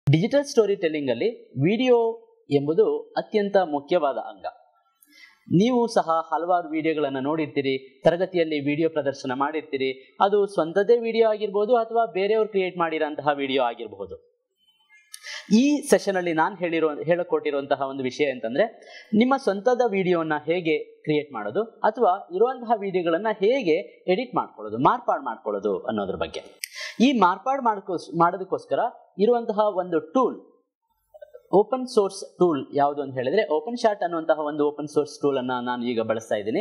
digital story telling ಅಲ್ಲಿ video ಎಂಬುದು ಅತ್ಯಂತ ಮುಖ್ಯವಾದ ಅಂಗ ನೀವು ಸಹ ಹಲವಾರು ವಿಡಿಯೋಗಳನ್ನು ನೋಡಿರ್ತೀರಿ ತರಗತಿಯಲ್ಲಿ ವಿಡಿಯೋ ಪ್ರದರ್ಶನ ಮಾಡಿರ್ತೀರಿ ಅದು ಸ್ವಂತದೇ ವಿಡಿಯೋ ಆಗಿರ್ಬೋದು ಅಥವಾ ಬೇರೆಯವರು ಕ್ರಿಯೇಟ್ ಮಾಡಿರೋಂತಹ ವಿಡಿಯೋ ಆಗಿರಬಹುದು ಈ ಸೆಷನ್ ಅಲ್ಲಿ ನಾನು ಹೇಳಿರೋ ಹೇಳಿಕೊಟ್ಟಿರುವಂತಹ ಒಂದು ವಿಷಯ ಅಂತಂದ್ರೆ ನಿಮ್ಮ ಸ್ವಂತದ ವಿಡಿಯೋನ ಹೇಗೆ ಕ್ರಿಯೇಟ್ ಮಾಡೋದು ಅಥವಾ ಇರುವಂತಹ ವಿಡಿಯೋಗಳನ್ನ ಹೇಗೆ ಎಡಿಟ್ ಮಾಡ್ಕೊಳ್ಳೋದು ಮಾರ್ಪಾಡು ಮಾಡ್ಕೊಳ್ಳೋದು ಅನ್ನೋದ್ರ ಬಗ್ಗೆ ಈ ಮಾರ್ಪಾಡು ಮಾಡ್ಕೋಸ್ ಮಾಡೋದಕ್ಕೋಸ್ಕರ ಇರುವಂತಹ ಒಂದು ಟೂಲ್ ಓಪನ್ ಸೋರ್ಸ್ ಟೂಲ್ ಯಾವುದು ಅಂತ ಹೇಳಿದ್ರೆ ಓಪನ್ ಶಾಟ್ ಅನ್ನುವಂತಹ ಒಂದು ಓಪನ್ ಸೋರ್ಸ್ ಟೂಲ್ ಅನ್ನ ನಾನು ಈಗ ಬಳಸ್ತಾ ಇದ್ದೀನಿ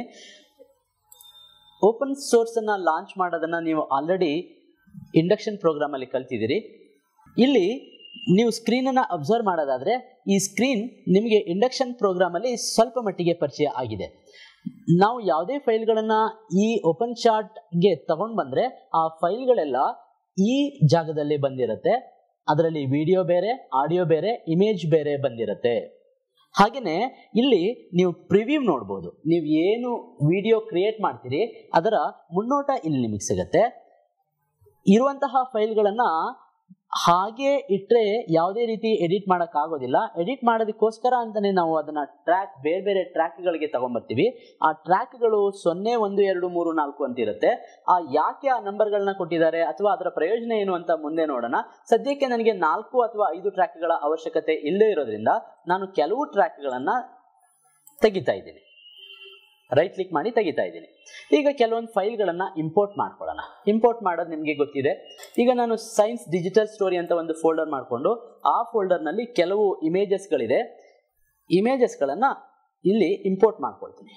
ಓಪನ್ ಸೋರ್ಸ್ ಅನ್ನ ಲಾಂಚ್ ಮಾಡೋದನ್ನ ನೀವು ಆಲ್ರೆಡಿ ಇಂಡಕ್ಷನ್ ಪ್ರೋಗ್ರಾಮ್ ಅಲ್ಲಿ ಕಲ್ತಿದ್ದೀರಿ ಇಲ್ಲಿ ನೀವು ಸ್ಕ್ರೀನ್ ಅನ್ನ ಅಬ್ಸರ್ವ್ ಮಾಡೋದಾದ್ರೆ ಈ ಸ್ಕ್ರೀನ್ ನಿಮಗೆ ಇಂಡಕ್ಷನ್ ಪ್ರೋಗ್ರಾಮ್ ಅಲ್ಲಿ ಸ್ವಲ್ಪ ಮಟ್ಟಿಗೆ ಪರಿಚಯ ಆಗಿದೆ ನಾವು ಯಾವುದೇ ಫೈಲ್ಗಳನ್ನ ಈ ಓಪನ್ ಗೆ ತಗೊಂಡ್ ಬಂದ್ರೆ ಆ ಫೈಲ್ಗಳೆಲ್ಲ ಈ ಜಾಗದಲ್ಲಿ ಬಂದಿರುತ್ತೆ ಅದರಲ್ಲಿ ವಿಡಿಯೋ ಬೇರೆ ಆಡಿಯೋ ಬೇರೆ ಇಮೇಜ್ ಬೇರೆ ಬಂದಿರುತ್ತೆ ಹಾಗೆಯೇ ಇಲ್ಲಿ ನೀವು ಪ್ರಿವ್ಯೂ ನೋಡ್ಬೋದು ನೀವು ಏನು ವಿಡಿಯೋ ಕ್ರಿಯೇಟ್ ಮಾಡ್ತೀರಿ ಅದರ ಮುನ್ನೋಟ ಇಲ್ಲಿ ನಿಮಗೆ ಸಿಗುತ್ತೆ ಇರುವಂತಹ ಫೈಲ್ಗಳನ್ನ ಹಾಗೆ ಇಟ್ಟರೆ ಯಾವುದೇ ರೀತಿ ಎಡಿಟ್ ಮಾಡೋಕ್ಕಾಗೋದಿಲ್ಲ ಎಡಿಟ್ ಮಾಡೋದಕ್ಕೋಸ್ಕರ ಅಂತಾನೆ ನಾವು ಅದನ್ನ ಟ್ರ್ಯಾಕ್ ಬೇರೆ ಬೇರೆ ಟ್ರ್ಯಾಕ್ಗಳಿಗೆ ತಗೊಂಡ್ಬರ್ತೀವಿ ಆ ಟ್ರ್ಯಾಕ್ಗಳು ಸೊನ್ನೆ ಒಂದು ಎರಡು ಮೂರು ನಾಲ್ಕು ಅಂತ ಇರುತ್ತೆ ಆ ಯಾಕೆ ಆ ನಂಬರ್ಗಳನ್ನ ಕೊಟ್ಟಿದ್ದಾರೆ ಅಥವಾ ಅದರ ಪ್ರಯೋಜನ ಏನು ಅಂತ ಮುಂದೆ ನೋಡೋಣ ಸದ್ಯಕ್ಕೆ ನನಗೆ ನಾಲ್ಕು ಅಥವಾ ಐದು ಟ್ರ್ಯಾಕ್ಗಳ ಅವಶ್ಯಕತೆ ಇಲ್ಲೇ ಇರೋದ್ರಿಂದ ನಾನು ಕೆಲವು ಟ್ರ್ಯಾಕ್ಗಳನ್ನ ತೆಗಿತಾ ಇದ್ದೀನಿ ರೈಟ್ ಕ್ಲಿಕ್ ಮಾಡಿ ತೆಗಿತಾ ಇದ್ದೀನಿ ಈಗ ಕೆಲವೊಂದು ಫೈಲ್ಗಳನ್ನ ಇಂಪೋರ್ಟ್ ಮಾಡ್ಕೊಳ್ಳೋಣ ಇಂಪೋರ್ಟ್ ಮಾಡೋದು ನಿಮಗೆ ಗೊತ್ತಿದೆ ಈಗ ನಾನು ಸೈನ್ಸ್ ಡಿಜಿಟಲ್ ಸ್ಟೋರಿ ಅಂತ ಒಂದು ಫೋಲ್ಡರ್ ಮಾಡಿಕೊಂಡು ಆ ಫೋಲ್ಡರ್ನಲ್ಲಿ ಕೆಲವು ಇಮೇಜಸ್ಗಳಿದೆ ಇಮೇಜಸ್ಗಳನ್ನು ಇಲ್ಲಿ ಇಂಪೋರ್ಟ್ ಮಾಡ್ಕೊಳ್ತೀನಿ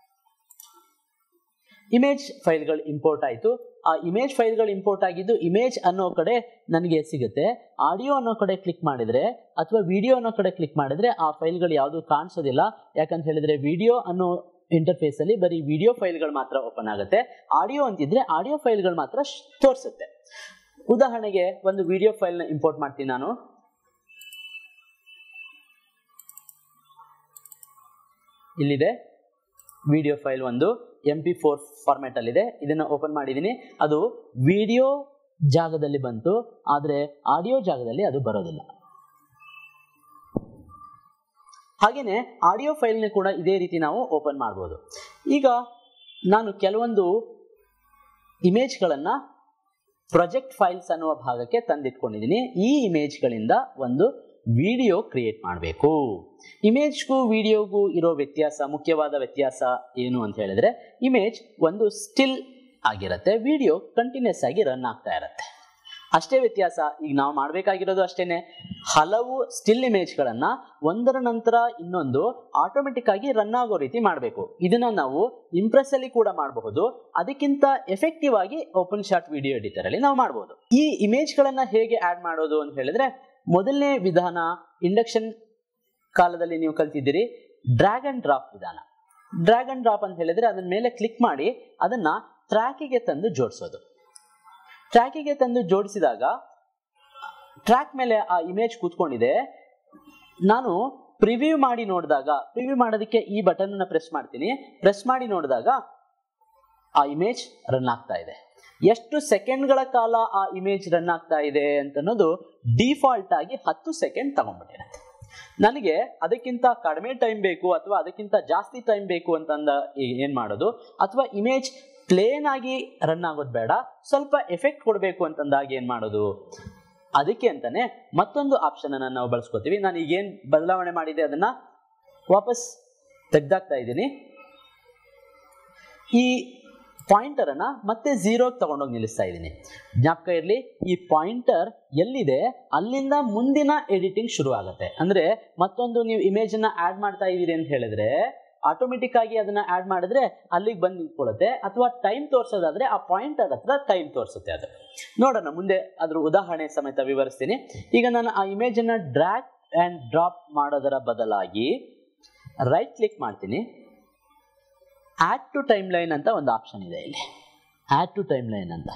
ಇಮೇಜ್ ಫೈಲ್ಗಳು ಇಂಪೋರ್ಟ್ ಆಯಿತು ಆ ಇಮೇಜ್ ಫೈಲ್ಗಳು ಇಂಪೋರ್ಟ್ ಆಗಿದ್ದು ಇಮೇಜ್ ಅನ್ನೋ ಕಡೆ ನನಗೆ ಸಿಗುತ್ತೆ ಆಡಿಯೋ ಅನ್ನೋ ಕಡೆ ಕ್ಲಿಕ್ ಮಾಡಿದ್ರೆ ಅಥವಾ ವಿಡಿಯೋ ಅನ್ನೋ ಕಡೆ ಕ್ಲಿಕ್ ಮಾಡಿದ್ರೆ ಆ ಫೈಲ್ಗಳು ಯಾವುದು ಕಾಣಿಸೋದಿಲ್ಲ ಯಾಕಂತ ಹೇಳಿದ್ರೆ ವಿಡಿಯೋ ಅನ್ನೋ ಇಂಟರ್ಫೇಸ್ ಅಲ್ಲಿ ಬರೀ ವಿಡಿಯೋ ಫೈಲ್ಗಳು ಮಾತ್ರ ಓಪನ್ ಆಗುತ್ತೆ ಆಡಿಯೋ ಅಂತಿದ್ರೆ ಆಡಿಯೋ ಫೈಲ್ಗಳು ಮಾತ್ರ ತೋರಿಸುತ್ತೆ ಉದಾಹರಣೆಗೆ ಒಂದು ವಿಡಿಯೋ ಫೈಲ್ನ ಇಂಪೋರ್ಟ್ ಮಾಡ್ತೀನಿ ನಾನು ಇಲ್ಲಿದೆ ವಿಡಿಯೋ ಫೈಲ್ ಒಂದು ಎಂ ಪಿ ಫೋರ್ ಫಾರ್ಮ್ಯಾಟ್ ಅಲ್ಲಿದೆ ಇದನ್ನ ಓಪನ್ ಮಾಡಿದ್ದೀನಿ ಅದು ವಿಡಿಯೋ ಜಾಗದಲ್ಲಿ ಬಂತು ಆದರೆ ಆಡಿಯೋ ಜಾಗದಲ್ಲಿ ಅದು ಬರೋದಿಲ್ಲ ಹಾಗೆಯೇ ಆಡಿಯೋ ಫೈಲ್ನ ಕೂಡ ಇದೇ ರೀತಿ ನಾವು ಓಪನ್ ಮಾಡ್ಬೋದು ಈಗ ನಾನು ಕೆಲವೊಂದು ಇಮೇಜ್ಗಳನ್ನು ಪ್ರೊಜೆಕ್ಟ್ ಫೈಲ್ಸ್ ಅನ್ನುವ ಭಾಗಕ್ಕೆ ತಂದಿಟ್ಕೊಂಡಿದ್ದೀನಿ ಈ ಇಮೇಜ್ಗಳಿಂದ ಒಂದು ವಿಡಿಯೋ ಕ್ರಿಯೇಟ್ ಮಾಡಬೇಕು ಇಮೇಜ್ಗೂ ವಿಡಿಯೋಗೂ ಇರೋ ವ್ಯತ್ಯಾಸ ಮುಖ್ಯವಾದ ವ್ಯತ್ಯಾಸ ಏನು ಅಂತ ಹೇಳಿದ್ರೆ ಇಮೇಜ್ ಒಂದು ಸ್ಟಿಲ್ ಆಗಿರುತ್ತೆ ವಿಡಿಯೋ ಕಂಟಿನ್ಯೂಸ್ ಆಗಿ ರನ್ ಆಗ್ತಾ ಇರುತ್ತೆ ಅಷ್ಟೇ ವ್ಯತ್ಯಾಸ ಈಗ ನಾವು ಮಾಡಬೇಕಾಗಿರೋದು ಅಷ್ಟೇನೆ ಹಲವು ಸ್ಟಿಲ್ ಇಮೇಜ್ಗಳನ್ನು ಒಂದರ ನಂತರ ಇನ್ನೊಂದು ಆಟೋಮೆಟಿಕ್ ಆಗಿ ರನ್ ಆಗೋ ರೀತಿ ಮಾಡಬೇಕು ಇದನ್ನ ನಾವು ಇಂಪ್ರೆಸ್ ಅಲ್ಲಿ ಕೂಡ ಮಾಡಬಹುದು ಅದಕ್ಕಿಂತ ಎಫೆಕ್ಟಿವ್ ಆಗಿ ಓಪನ್ ಶಾಟ್ ವಿಡಿಯೋ ಎಡಿಟರ್ ಅಲ್ಲಿ ನಾವು ಮಾಡಬಹುದು ಈ ಇಮೇಜ್ಗಳನ್ನ ಹೇಗೆ ಆಡ್ ಮಾಡೋದು ಅಂತ ಹೇಳಿದ್ರೆ ಮೊದಲನೇ ವಿಧಾನ ಇಂಡಕ್ಷನ್ ಕಾಲದಲ್ಲಿ ನೀವು ಕಲ್ತಿದ್ದೀರಿ ಡ್ರ್ಯಾಗ್ ಅಂಡ್ ಡ್ರಾಪ್ ವಿಧಾನ ಡ್ರ್ಯಾಗ್ ಅಂಡ್ ಡ್ರಾಪ್ ಅಂತ ಹೇಳಿದ್ರೆ ಅದನ್ನ ಮೇಲೆ ಕ್ಲಿಕ್ ಮಾಡಿ ಅದನ್ನ ಟ್ರ್ಯಾಕಿಗೆ ತಂದು ಜೋಡಿಸೋದು ಟ್ರ್ಯಾಕಿಗೆ ತಂದು ಜೋಡಿಸಿದಾಗ ಟ್ರ್ಯಾಕ್ ಮೇಲೆ ಆ ಇಮೇಜ್ ಕೂತ್ಕೊಂಡಿದೆ ನಾನು ಪ್ರಿವ್ಯೂ ಮಾಡಿ ನೋಡಿದಾಗ ಪ್ರಿವ್ಯೂ ಮಾಡೋದಕ್ಕೆ ಈ ಬಟನ್ ಅನ್ನ ಪ್ರೆಸ್ ಮಾಡ್ತೀನಿ ಪ್ರೆಸ್ ಮಾಡಿ ನೋಡಿದಾಗ ಆ ಇಮೇಜ್ ರನ್ ಆಗ್ತಾ ಇದೆ ಎಷ್ಟು ಸೆಕೆಂಡ್ಗಳ ಕಾಲ ಆ ಇಮೇಜ್ ರನ್ ಆಗ್ತಾ ಇದೆ ಅಂತ ಅನ್ನೋದು ಡಿಫಾಲ್ಟ್ ಆಗಿ ಹತ್ತು ಸೆಕೆಂಡ್ ತಗೊಂಡ್ಬಿಟ್ಟಿರುತ್ತೆ ನನಗೆ ಅದಕ್ಕಿಂತ ಕಡಿಮೆ ಟೈಮ್ ಬೇಕು ಅಥವಾ ಅದಕ್ಕಿಂತ ಜಾಸ್ತಿ ಟೈಮ್ ಬೇಕು ಅಂತಂದ ಏನ್ ಮಾಡೋದು ಅಥವಾ ಇಮೇಜ್ ಪ್ಲೇನ್ ಆಗಿ ರನ್ ಆಗೋದು ಬೇಡ ಸ್ವಲ್ಪ ಎಫೆಕ್ಟ್ ಕೊಡಬೇಕು ಅಂತಂದಾಗ ಏನ್ ಮಾಡೋದು ಅದಕ್ಕೆ ಅಂತಾನೆ ಮತ್ತೊಂದು ಆಪ್ಷನ್ ಅನ್ನ ನಾವು ಬಳಸ್ಕೋತೀವಿ ನಾನು ಈಗೇನು ಬದಲಾವಣೆ ಮಾಡಿದೆ ಅದನ್ನ ವಾಪಸ್ ತೆಗ್ದಾಕ್ತಾ ಇದ್ದೀನಿ ಈ ಪಾಯಿಂಟರ್ ಅನ್ನ ಮತ್ತೆ ಝೀರೋಗೆ ತಗೊಂಡೋಗಿ ನಿಲ್ಲಿಸ್ತಾ ಇದ್ದೀನಿ ಜ್ಞಾಪಕ ಇರಲಿ ಈ ಪಾಯಿಂಟರ್ ಎಲ್ಲಿದೆ ಅಲ್ಲಿಂದ ಮುಂದಿನ ಎಡಿಟಿಂಗ್ ಶುರು ಆಗುತ್ತೆ ಅಂದ್ರೆ ಮತ್ತೊಂದು ನೀವು ಇಮೇಜ್ ಅನ್ನ ಆಡ್ ಮಾಡ್ತಾ ಇದ್ದೀರಿ ಅಂತ ಹೇಳಿದ್ರೆ ಆಟೋಮೆಟಿಕ್ ಆಗಿ ಅದನ್ನ ಆಡ್ ಮಾಡಿದ್ರೆ ಅಲ್ಲಿಗೆ ಬಂದು ನಿಂತ್ಕೊಳ್ಳುತ್ತೆ ಅಥವಾ ಟೈಮ್ ತೋರಿಸೋದಾದ್ರೆ ಆ ಪಾಯಿಂಟರ್ ಹತ್ರ ಟೈಮ್ ತೋರಿಸುತ್ತೆ ಅದು ನೋಡೋಣ ಮುಂದೆ ಅದ್ರ ಉದಾಹರಣೆ ಸಮೇತ ವಿವರಿಸ್ತೀನಿ ಈಗ ನಾನು ಆ ಇಮೇಜ್ ಅನ್ನ ಡ್ರ್ಯಾಗ್ ಅಂಡ್ ಡ್ರಾಪ್ ಮಾಡೋದರ ಬದಲಾಗಿ ರೈಟ್ ಕ್ಲಿಕ್ ಮಾಡ್ತೀನಿ ಆಡ್ ಟು ಟೈಮ್ ಲೈನ್ ಅಂತ ಒಂದು ಆಪ್ಷನ್ ಇದೆ ಇಲ್ಲಿ ಆಡ್ ಟು ಟೈಮ್ ಲೈನ್ ಅಂತ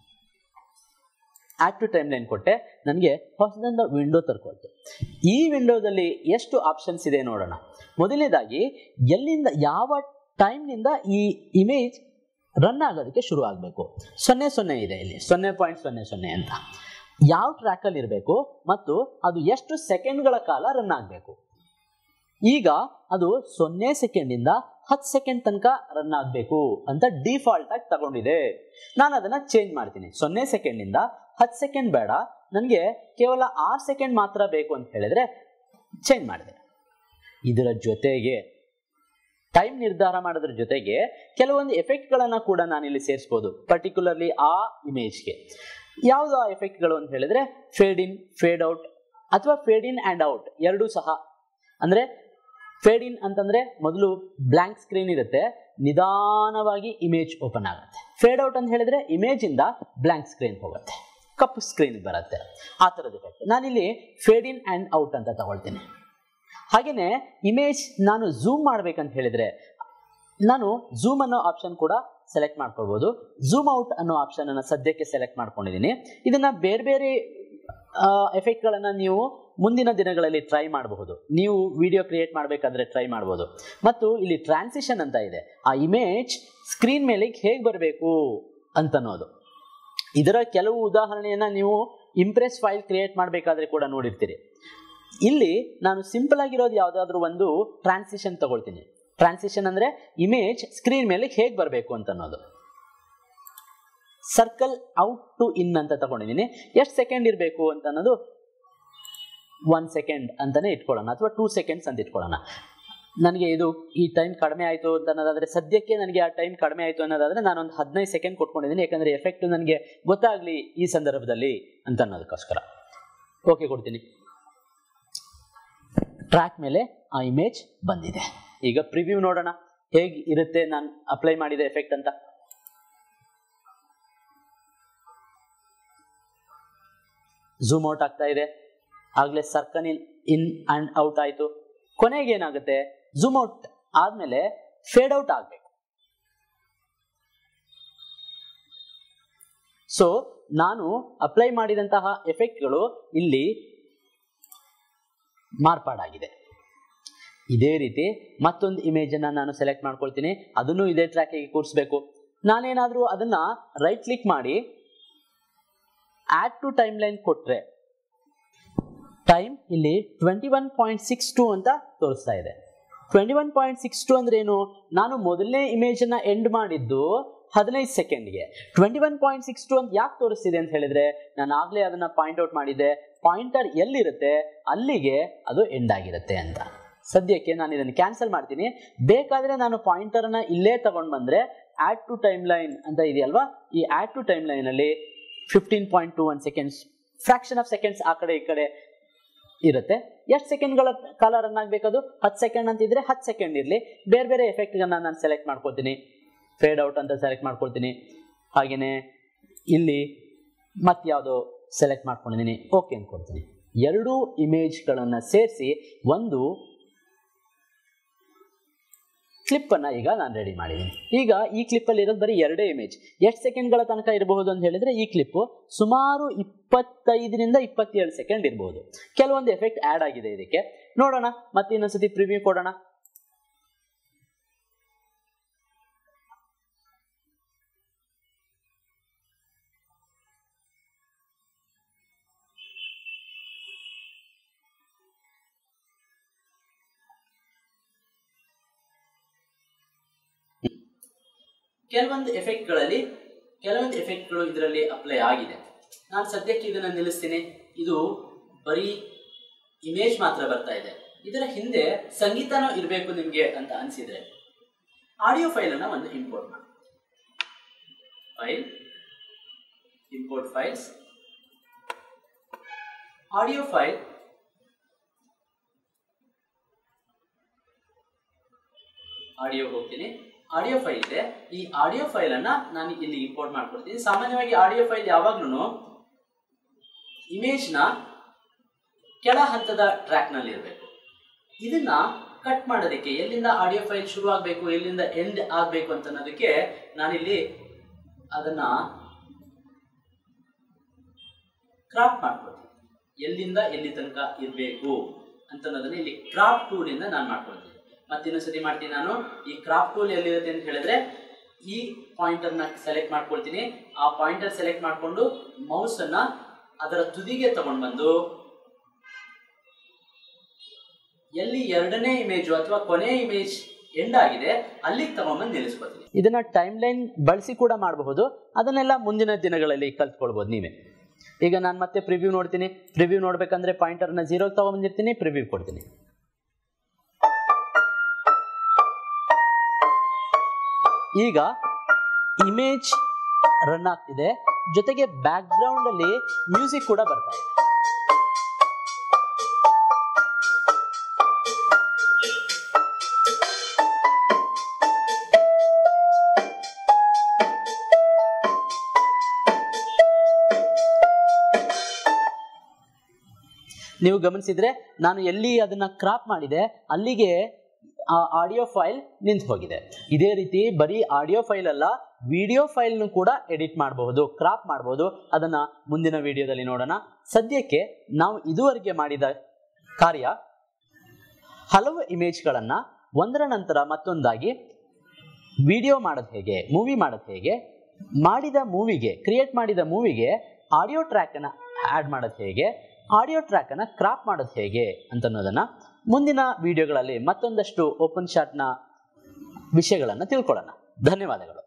ಆಡ್ ಟು ಟೈಮ್ ಲೈನ್ ಕೊಟ್ಟೆ ನನಗೆ ಹೊಸದೊಂದು ವಿಂಡೋ ತರ್ಕೊಳ್ತು ಈ ವಿಂಡೋದಲ್ಲಿ ಎಷ್ಟು ಆಪ್ಷನ್ಸ್ ಇದೆ ನೋಡೋಣ ಮೊದಲನೇದಾಗಿ ಎಲ್ಲಿಂದ ಯಾವ ಟೈಮ್ನಿಂದ ಈ ಇಮೇಜ್ ರನ್ ಆಗೋದಕ್ಕೆ ಶುರು ಆಗಬೇಕು ಸೊನ್ನೆ ಸೊನ್ನೆ ಇದೆ ಇಲ್ಲಿ ಸೊನ್ನೆ ಪಾಯಿಂಟ್ ಸೊನ್ನೆ ಸೊನ್ನೆ ಅಂತ ಯಾವ ಟ್ರ್ಯಾಕಲ್ಲಿ ಇರಬೇಕು ಮತ್ತು ಅದು ಎಷ್ಟು ಸೆಕೆಂಡ್ಗಳ ಕಾಲ ರನ್ ಆಗಬೇಕು ಈಗ ಅದು ಸೊನ್ನೆ ಸೆಕೆಂಡಿಂದ ಹತ್ತು ಸೆಕೆಂಡ್ ತನಕ ರನ್ ಆಗಬೇಕು ಅಂತ ಡಿಫಾಲ್ಟ್ ಆಗಿ ತಗೊಂಡಿದೆ ನಾನು ಅದನ್ನ ಚೇಂಜ್ ಮಾಡ್ತೀನಿ ಸೊನ್ನೆ ಸೆಕೆಂಡಿಂದ ಹತ್ತು ಸೆಕೆಂಡ್ ಬೇಡ ನನಗೆ ಕೇವಲ ಆರು ಸೆಕೆಂಡ್ ಮಾತ್ರ ಬೇಕು ಅಂತ ಹೇಳಿದ್ರೆ ಚೇಂಜ್ ಮಾಡಿದೆ ಇದರ ಜೊತೆಗೆ ಟೈಮ್ ನಿರ್ಧಾರ ಮಾಡೋದ್ರ ಜೊತೆಗೆ ಕೆಲವೊಂದು ಎಫೆಕ್ಟ್ಗಳನ್ನು ಕೂಡ ನಾನಿಲ್ಲಿ ಸೇರಿಸ್ಬೋದು ಪರ್ಟಿಕ್ಯುಲರ್ಲಿ ಆ ಇಮೇಜ್ಗೆ ಯಾವುದು ಆ ಎಫೆಕ್ಟ್ಗಳು ಅಂತ ಹೇಳಿದ್ರೆ ಫೇಡ್ ಇನ್ ಫೇಡ್ ಔಟ್ ಅಥವಾ ಫೇಡ್ ಇನ್ ಆ್ಯಂಡ್ ಔಟ್ ಎರಡೂ ಸಹ ಅಂದರೆ ಫೇಡ್ ಇನ್ ಅಂತಂದ್ರೆ ಮೊದಲು ಬ್ಲ್ಯಾಂಕ್ ಸ್ಕ್ರೀನ್ ಇರುತ್ತೆ ನಿಧಾನವಾಗಿ ಇಮೇಜ್ ಓಪನ್ ಆಗುತ್ತೆ ಫೇಡ್ ಔಟ್ ಅಂತ ಹೇಳಿದ್ರೆ ಇಮೇಜ್ ಇಂದ ಬ್ಲ್ಯಾಂಕ್ ಸ್ಕ್ರೀನ್ ಹೋಗುತ್ತೆ ಕಪ್ಪು ಸ್ಕ್ರೀನ್ ಬರುತ್ತೆ ಆ ಥರದ ಎಫೆಕ್ಟ್ ನಾನಿಲ್ಲಿ ಫೇಡ್ ಇನ್ ಆ್ಯಂಡ್ ಔಟ್ ಅಂತ ತಗೊಳ್ತೀನಿ ಹಾಗೆಯೇ ಇಮೇಜ್ ನಾನು ಝೂಮ್ ಮಾಡ್ಬೇಕಂತ ಹೇಳಿದ್ರೆ ನಾನು ಝೂಮ್ ಅನ್ನೋ ಆಪ್ಷನ್ ಕೂಡ ಸೆಲೆಕ್ಟ್ ಮಾಡ್ಕೊಳ್ಬೋದು ಝೂಮ್ ಔಟ್ ಅನ್ನೋ ಆಪ್ಷನ್ ಅನ್ನು ಸದ್ಯಕ್ಕೆ ಸೆಲೆಕ್ಟ್ ಮಾಡ್ಕೊಂಡಿದ್ದೀನಿ ಇದನ್ನ ಬೇರೆ ಬೇರೆ ಎಫೆಕ್ಟ್ಗಳನ್ನು ನೀವು ಮುಂದಿನ ದಿನಗಳಲ್ಲಿ ಟ್ರೈ ಮಾಡಬಹುದು ನೀವು ವಿಡಿಯೋ ಕ್ರಿಯೇಟ್ ಮಾಡಬೇಕಾದ್ರೆ ಟ್ರೈ ಮಾಡ್ಬೋದು ಮತ್ತು ಇಲ್ಲಿ ಟ್ರಾನ್ಸಿಷನ್ ಅಂತ ಇದೆ ಆ ಇಮೇಜ್ ಸ್ಕ್ರೀನ್ ಮೇಲೆ ಹೇಗೆ ಬರಬೇಕು ಅಂತನ್ನೋದು ಇದರ ಕೆಲವು ಉದಾಹರಣೆಯನ್ನ ನೀವು ಇಂಪ್ರೆಸ್ ಫೈಲ್ ಕ್ರಿಯೇಟ್ ಮಾಡಬೇಕಾದ್ರೆ ಕೂಡ ನೋಡಿರ್ತೀರಿ ಇಲ್ಲಿ ನಾನು ಸಿಂಪಲ್ ಆಗಿರೋದು ಯಾವುದಾದ್ರೂ ಒಂದು ಟ್ರಾನ್ಸಿಷನ್ ತಗೊಳ್ತೀನಿ ಟ್ರಾನ್ಸಿಷನ್ ಅಂದ್ರೆ ಇಮೇಜ್ ಸ್ಕ್ರೀನ್ ಮೇಲೆ ಹೇಗೆ ಬರಬೇಕು ಅಂತ ಅನ್ನೋದು ಸರ್ಕಲ್ ಔಟ್ ಟು ಇನ್ ಅಂತ ತಗೊಂಡಿದ್ದೀನಿ ಎಷ್ಟು ಸೆಕೆಂಡ್ ಇರಬೇಕು ಅಂತ ಅನ್ನೋದು ಒನ್ ಸೆಕೆಂಡ್ ಅಂತಾನೆ ಇಟ್ಕೊಳ್ಳೋಣ ಅಥವಾ ಟೂ ಸೆಕೆಂಡ್ಸ್ ಅಂತ ಇಟ್ಕೊಳ್ಳೋಣ ನನಗೆ ಇದು ಈ ಟೈಮ್ ಕಡಿಮೆ ಆಯಿತು ಅಂತ ಅನ್ನೋದಾದ್ರೆ ಸದ್ಯಕ್ಕೆ ನನಗೆ ಆ ಟೈಮ್ ಕಡಿಮೆ ಆಯಿತು ಅನ್ನೋದಾದ್ರೆ ನಾನೊಂದು ಹದಿನೈದು ಸೆಕೆಂಡ್ ಕೊಟ್ಕೊಂಡಿದ್ದೀನಿ ಯಾಕಂದರೆ ಎಫೆಕ್ಟ್ ನನಗೆ ಗೊತ್ತಾಗಲಿ ಈ ಸಂದರ್ಭದಲ್ಲಿ ಅಂತ ಅನ್ನೋದಕ್ಕೋಸ್ಕರ ಓಕೆ ಕೊಡ್ತೀನಿ ಟ್ರ್ಯಾಕ್ ಮೇಲೆ ಆ ಇಮೇಜ್ ಬಂದಿದೆ ಈಗ ಪ್ರಿವ್ಯೂ ನೋಡೋಣ ಹೇಗೆ ಇರುತ್ತೆ ನಾನು ಅಪ್ಲೈ ಮಾಡಿದ ಎಫೆಕ್ಟ್ ಅಂತ ಝೂಮ್ ಔಟ್ ಆಗ್ತಾ ಇದೆ ಆಗಲೇ ಸರ್ಕನ್ ಇನ್ ಇನ್ ಅಂಡ್ ಔಟ್ ಆಯಿತು ಕೊನೆಗೆ ಏನಾಗುತ್ತೆ ಝೂಮ್ ಔಟ್ ಆದಮೇಲೆ ಫೇಡ್ ಔಟ್ ಆಗಬೇಕು ಸೊ ನಾನು ಅಪ್ಲೈ ಮಾಡಿದಂತಹ ಎಫೆಕ್ಟ್ಗಳು ಇಲ್ಲಿ ಮಾರ್ಪಾಡಾಗಿದೆ ಇದೇ ರೀತಿ ಮತ್ತೊಂದು ಇಮೇಜನ್ನು ನಾನು ಸೆಲೆಕ್ಟ್ ಮಾಡ್ಕೊಳ್ತೀನಿ ಅದನ್ನು ಇದೇ ಟ್ರ್ಯಾಕಿಗೆ ಕೂರಿಸ್ಬೇಕು ನಾನೇನಾದರೂ ಅದನ್ನ ರೈಟ್ ಕ್ಲಿಕ್ ಮಾಡಿ ಆಡ್ ಟು ಟೈಮ್ ಲೈನ್ ಕೊಟ್ರೆ ಟೈಮ್ ಇಲ್ಲಿ twenty one point six two ಅಂತ ತೋರಿಸ್ತಾ ಇದೆ twenty one point six two ಅಂದ್ರೆ ಏನು ನಾನು ಮೊದಲನೇ ಇಮೇಜನ್ನು ಎಂಡ್ ಮಾಡಿದ್ದು ಹದಿನೈದು ಸೆಕೆಂಡ್ಗೆ twenty one point six two ಅಂತ ಯಾಕೆ ತೋರಿಸ್ತಿದೆ ಅಂತ ಹೇಳಿದ್ರೆ ನಾನು ಆಗಲೇ ಅದನ್ನ ಪಾಯಿಂಟ್ ಔಟ್ ಮಾಡಿದ್ದೆ ಪಾಯಿಂಟರ್ ಎಲ್ಲಿರುತ್ತೆ ಅಲ್ಲಿಗೆ ಅದು ಎಂಡ್ ಆಗಿರುತ್ತೆ ಅಂತ ಸದ್ಯಕ್ಕೆ ನಾನು ಇದನ್ನು ಕ್ಯಾನ್ಸಲ್ ಮಾಡ್ತೀನಿ ಬೇಕಾದ್ರೆ ನಾನು ಪಾಯಿಂಟರ್ನ ಇಲ್ಲೇ ತಗೊಂಡು ಬಂದ್ರೆ ಆಡ್ ಟು ಟೈಮ್ ಲೈನ್ ಅಂತ ಇದೆಯಲ್ವಾ ಈ ಆಡ್ ಟು ಟೈಮ್ ಲೈನ್ ಅಲ್ಲಿ fifteen point two one seconds fraction of seconds ಆ ಕಡೆ ಈ ಕಡೆ ಇರುತ್ತೆ ಎಷ್ಟು ಸೆಕೆಂಡ್ಗಳ ಕಾಲ ರನ್ ಆಗಬೇಕದು ಹತ್ತು ಸೆಕೆಂಡ್ ಅಂತ ಇದ್ರೆ ಹತ್ತು ಸೆಕೆಂಡ್ ಇರಲಿ ಬೇರೆ ಬೇರೆ ಎಫೆಕ್ಟ್ಗಳನ್ನ ನಾನು ಸೆಲೆಕ್ಟ್ ಮಾಡ್ಕೊಳ್ತೀನಿ ಫೇಡ್ ಔಟ್ ಅಂತ ಸೆಲೆಕ್ಟ್ ಮಾಡ್ಕೊಳ್ತೀನಿ ಹಾಗೆಯೇ ಇಲ್ಲಿ ಮತ್ತೆ ಯಾವುದೋ ಸೆಲೆಕ್ಟ್ ಮಾಡ್ಕೊಂಡಿದ್ದೀನಿ ಓಕೆ ಅಂದ್ಕೊಳ್ತೀನಿ ಎರಡೂ ಇಮೇಜ್ಗಳನ್ನು ಸೇರಿಸಿ ಒಂದು ಕ್ಲಿಪ್ಪನ್ನು ಈಗ ನಾನು ರೆಡಿ ಮಾಡಿದ್ದೀನಿ ಈಗ ಈ ಕ್ಲಿಪ್ಪಲ್ಲಿ ಇರೋದು ಬರೀ ಎರಡೇ ಇಮೇಜ್ ಎಷ್ಟು ಸೆಕೆಂಡ್ಗಳ ತನಕ ಇರಬಹುದು ಅಂತ ಹೇಳಿದ್ರೆ ಈ ಕ್ಲಿಪ್ಪು ಸುಮಾರು ಇಪ್ಪತ್ತೈದರಿಂದ ಇಪ್ಪತ್ತೇಳು ಸೆಕೆಂಡ್ ಇರಬಹುದು ಕೆಲವೊಂದು ಎಫೆಕ್ಟ್ ಆ್ಯಡ್ ಆಗಿದೆ ಇದಕ್ಕೆ ನೋಡೋಣ ಮತ್ತೆ ಇನ್ನೊಂದ್ಸತಿ ಪ್ರಿವ್ಯೂ ಕೊಡೋಣ ಕೆಲವೊಂದು ಎಫೆಕ್ಟ್ಗಳಲ್ಲಿ ಕೆಲವೊಂದು ಎಫೆಕ್ಟ್ಗಳು ಇದರಲ್ಲಿ ಅಪ್ಲೈ ಆಗಿದೆ ನಾನು ಸದ್ಯಕ್ಕೆ ಇದನ್ನು ನಿಲ್ಲಿಸ್ತೀನಿ ಇದು ಬರೀ ಇಮೇಜ್ ಮಾತ್ರ ಬರ್ತಾ ಇದೆ ಇದರ ಹಿಂದೆ ಸಂಗೀತನೂ ಇರಬೇಕು ನಿಮಗೆ ಅಂತ ಅನಿಸಿದ್ರೆ ಆಡಿಯೋ ಫೈಲನ್ನು ಒಂದು ಇಂಪೋರ್ಟ್ ಮಾಡಿ file import files audio file audio ಹೋಗ್ತೀನಿ ಆಡಿಯೋ ಫೈಲ್ ಇದೆ ಈ ಆಡಿಯೋ ಫೈಲ್ ಅನ್ನ ನಾನು ಇಲ್ಲಿ ಇಂಪೋರ್ಟ್ ಮಾಡ್ಕೊಡ್ತೀನಿ ಸಾಮಾನ್ಯವಾಗಿ ಆಡಿಯೋ ಫೈಲ್ ಯಾವಾಗ್ಲೂ ಇಮೇಜ್ ನ ಕೆಳ ಹಂತದ ಟ್ರ್ಯಾಕ್ ನಲ್ಲಿ ಇರಬೇಕು ಇದನ್ನ ಕಟ್ ಮಾಡೋದಕ್ಕೆ ಎಲ್ಲಿಂದ ಆಡಿಯೋ ಫೈಲ್ ಶುರು ಆಗಬೇಕು ಎಲ್ಲಿಂದ ಎಂಡ್ ಆಗಬೇಕು ಅಂತ ಅನ್ನೋದಕ್ಕೆ ನಾನಿಲ್ಲಿ ಅದನ್ನ ಕ್ರಾಪ್ ಮಾಡ್ಕೊಳ್ತೀನಿ ಎಲ್ಲಿಂದ ಎಲ್ಲಿ ತನಕ ಇರಬೇಕು ಅಂತ ಅನ್ನೋದನ್ನ ಇಲ್ಲಿ ಕ್ರಾಪ್ ಟೂಲ್ ಇಂದ ನಾನು ಮಾಡ್ಕೊಳ್ತೀನಿ ಮತ್ತೆ ಇನ್ನೊಂದ್ಸತಿ ಮಾಡ್ತೀನಿ ನಾನು ಈ ಕ್ರಾಪ್ ಟೂಲ್ ಎಲ್ಲಿರುತ್ತೆ ಅಂತ ಹೇಳಿದ್ರೆ ಈ ಪಾಯಿಂಟರ್ ನ ಸೆಲೆಕ್ಟ್ ಮಾಡ್ಕೊಳ್ತೀನಿ ಆ ಪಾಯಿಂಟರ್ ಸೆಲೆಕ್ಟ್ ಮಾಡ್ಕೊಂಡು ಮೌಸ್ ಅನ್ನ ಅದರ ತುದಿಗೆ ತಗೊಂಡು ಬಂದು ಎಲ್ಲಿ ಎರಡನೇ ಇಮೇಜು ಅಥವಾ ಕೊನೆಯ ಇಮೇಜ್ ಎಂಡ್ ಆಗಿದೆ ಅಲ್ಲಿಗೆ ತಗೊಂಡ್ಬಂದು ನಿಲ್ಲಿಸ್ಕೊತೀನಿ ಇದನ್ನ ಟೈಮ್ ಲೈನ್ ಬಳಸಿ ಕೂಡ ಮಾಡಬಹುದು ಅದನ್ನೆಲ್ಲ ಮುಂದಿನ ದಿನಗಳಲ್ಲಿ ಕಲ್ತ್ಕೊಳ್ಬಹುದು ನೀವೇ ಈಗ ನಾನು ಮತ್ತೆ ಪ್ರಿವ್ಯೂ ನೋಡ್ತೀನಿ ಪ್ರಿವ್ಯೂ ನೋಡ್ಬೇಕಂದ್ರೆ ಪಾಯಿಂಟರ್ನ ಜೀರೋಗೆ ತಗೊಂಡ್ಬಂದಿರ್ತೀನಿ ಪ್ರಿವ್ಯೂ ಕೊಡ್ತೀನಿ ಈಗ ಇಮೇಜ್ ರನ್ ಆಗ್ತಿದೆ ಜೊತೆಗೆ ಬ್ಯಾಕ್ ಗ್ರೌಂಡ್ ಅಲ್ಲಿ ಮ್ಯೂಸಿಕ್ ಕೂಡ ಬರ್ತಾ ಇದೆ ನೀವು ಗಮನಿಸಿದ್ರೆ ನಾನು ಎಲ್ಲಿ ಅದನ್ನ ಕ್ರಾಪ್ ಮಾಡಿದೆ ಅಲ್ಲಿಗೆ ಆ ಆಡಿಯೋ ಫೈಲ್ ನಿಂತು ಹೋಗಿದೆ ಇದೇ ರೀತಿ ಬರೀ ಆಡಿಯೋ ಫೈಲ್ ಅಲ್ಲ ವಿಡಿಯೋ ಫೈಲ್ನು ಕೂಡ ಎಡಿಟ್ ಮಾಡಬಹುದು ಕ್ರಾಪ್ ಮಾಡಬಹುದು ಅದನ್ನ ಮುಂದಿನ ವಿಡಿಯೋದಲ್ಲಿ ನೋಡೋಣ ಸದ್ಯಕ್ಕೆ ನಾವು ಇದುವರೆಗೆ ಮಾಡಿದ ಕಾರ್ಯ ಹಲವು ಇಮೇಜ್ಗಳನ್ನು ಒಂದರ ನಂತರ ಮತ್ತೊಂದಾಗಿ ವಿಡಿಯೋ ಮಾಡೋದು ಹೇಗೆ ಮೂವಿ ಮಾಡೋದು ಹೇಗೆ ಮಾಡಿದ ಮೂವಿಗೆ ಕ್ರಿಯೇಟ್ ಮಾಡಿದ ಮೂವಿಗೆ ಆಡಿಯೋ ಟ್ರ್ಯಾಕನ್ನು ಆ್ಯಡ್ ಮಾಡೋದು ಹೇಗೆ ಆಡಿಯೋ ಟ್ರ್ಯಾಕನ್ನು ಕ್ರಾಪ್ ಮಾಡೋದು ಹೇಗೆ ಅಂತನ್ನೋದನ್ನು ಮುಂದಿನ ವಿಡಿಯೋಗಳಲ್ಲಿ ಮತ್ತೊಂದಷ್ಟು ಓಪನ್ ಶಾಟ್ನ ವಿಷಯಗಳನ್ನು ತಿಳ್ಕೊಳ್ಳೋಣ ಧನ್ಯವಾದಗಳು